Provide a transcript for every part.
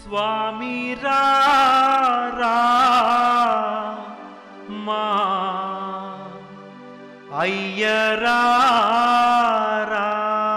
స్వామి రా రా, మా అయ్యరా రా.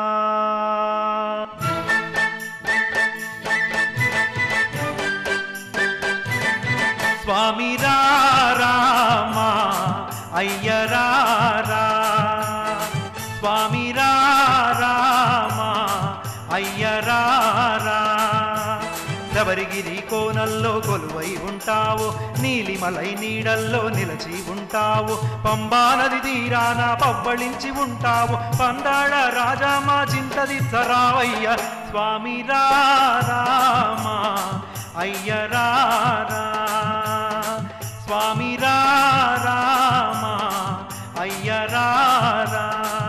స్వామి రా రామా అయ్యరా రా. స్వామి రా రామా అయ్యరా రా. శబరిగిరి కోనల్లో కొలువై ఉంటావు నీలిమలై నీడల్లో నిలచి ఉంటావు పంబా నది తీరాన పవ్వళించి ఉంటావు పందాళ రాజా మా చింతది సరావయ్య స్వామి రా రామా అయ్యరా రా. స్వామి రా రామా అయ్యరా రా.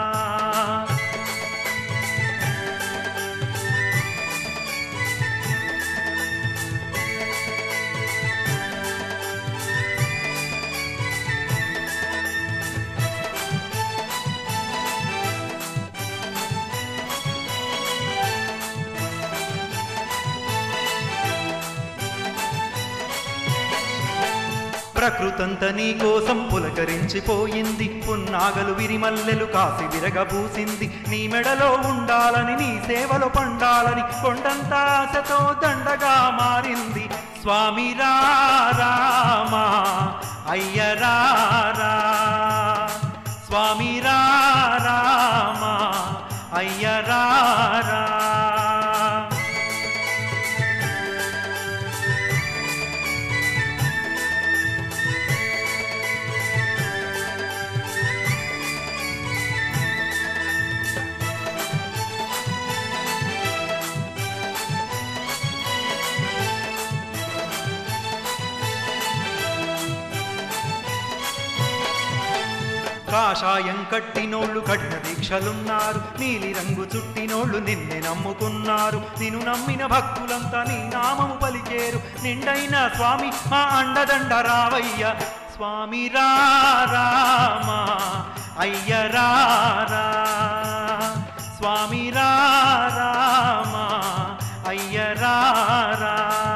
ప్రకృతంత నీ కోసం పులకరించిపోయింది పున్నాగలు విరిమల్లెలు కాసి విరగబూసింది నీ మెడలో ఉండాలని నీ సేవలో పండాలని కొండంత ఆశతో దండగా మారింది స్వామి రా రామా అయ్యరా రా. స్వామి రా రామా అయ్యరా రా. కాషాయం కట్టినోళ్ళు కఠిన దీక్షలున్నారు నీలి రంగు చుట్టినోళ్ళు నిన్నే నమ్ముకున్నారు నిన్ను నమ్మిన భక్తులంతా నీ నామము పలికేరు నిండైన స్వామి మా అండదండ రావయ్య స్వామి రా రామా అయ్య రా రా. స్వామి రా రామా అయ్య రా రా.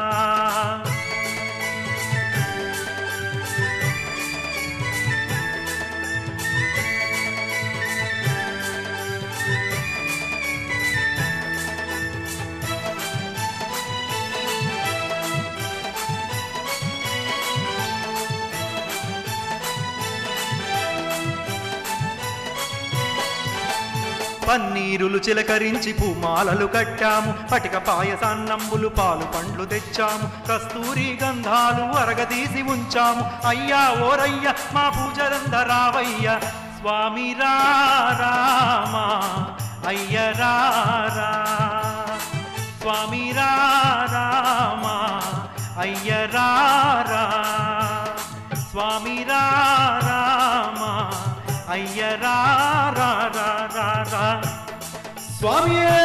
పన్నీరులు చిలకరించి పూమాలలు కట్టాము పటిక పాయసాన్నంబులు పాలు పండ్లు తెచ్చాము కస్తూరి గంధాలు అరగదీసి ఉంచాము అయ్యా ఓరయ్య మా పూజలంద రావయ్య స్వామి రా రామా అయ్య రా రా. స్వామి రా రామా అయ్య రా రా. స్వామి రా రామా అయ్య రా రా రా రా రా. స్వామియే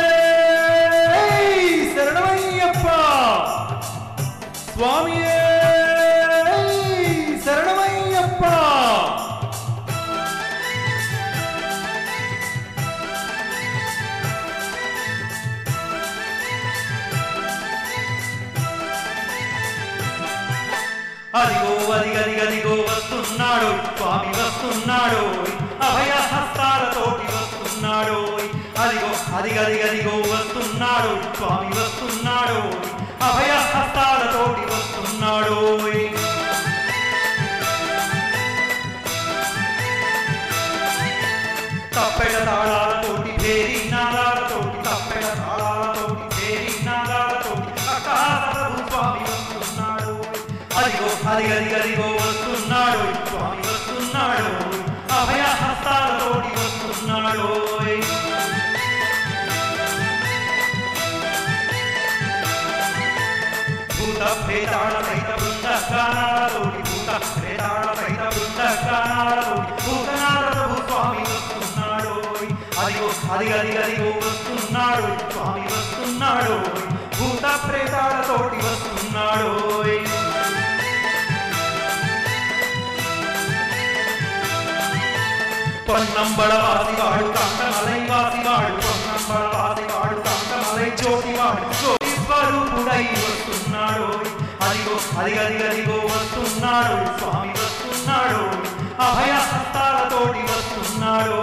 శరణమయ్యప్ప స్వామియే శరణమయ్యప్ప అదిగో అదిగదిగదిగో వస్తున్నాడు స్వామి వస్తున్నాడు అభయ హస్తాలతోటి వస్తున్నాడు అదిగో అదిగదిగదిగో వస్తున్నాడు స్వామి వస్తున్నాడు అభయ హస్తాలతోటి వస్తున్నాడు తప్పెడ తాళాలతోటి భేరి నాదాలతోటి తప్పెడ తాళాలతోటి భేరి నాదాలతోటి అకాలపు స్వామి వస్తున్నాడు అదిగో అదిగదిగదిగో వస్తున్నాడు స్వామి వస్తున్నాడు అభయ హస్తాలతోటి వస్తున్నాడు భూత ప్రేతాళ సహిత బృంద గానాలతోటి భూత ప్రేతాళ సహిత బృంద గానాలతోటి భూతనాథ స్వామి వస్తున్నాడు అదిగో అదిగదిగదిగో వస్తున్నాడు స్వామి వస్తున్నాడు భూత ప్రేతాలతోటి వస్తున్నాడు పొన్నంబళ వాసివాడు కంటమలై వాసివాడు పొన్నంబళ వాసివాడు కంటమలై జ్యోతివాడు జ్యోతిస్వరూపుడు స్వరూపుడై వస్తున్నాడు అదిగో అదిగదిగదిగో వస్తున్నాడు స్వామి వస్తున్నాడు అభయ హస్తాలతోటి వస్తున్నాడు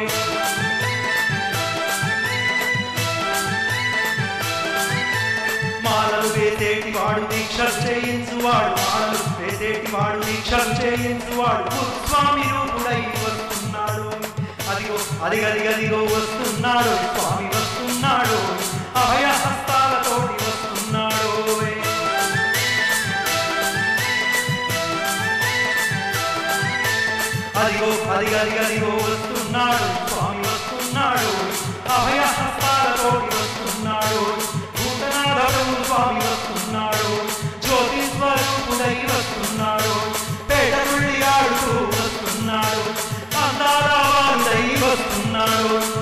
మాలలు వేసేటి వాడు దీక్షలు చేయించువాడు మాలలు వేసేటి వాడు దీక్షలు చేయించువాడు స్వామి రూపుడై వస్తున్నాడు అదిగో అదిగదిగదిగో వస్తున్నాడు స్వామి వస్తున్నాడు అభయ హస్తాలతోటి వస్తున్నాడు అదిగో అదిగదిగదిగో వస్తున్నాడు స్వామి వస్తున్నాడు అభయ హస్తాలతోటి వస్తున్నాడు భూతనాథుడు స్వామి వస్తున్నాడు జ్యోతి స్వరూపుడై వస్తున్నాడు పేట ఆడుతూ వస్తున్నాడు అందాల వారుడై వస్తున్నాడు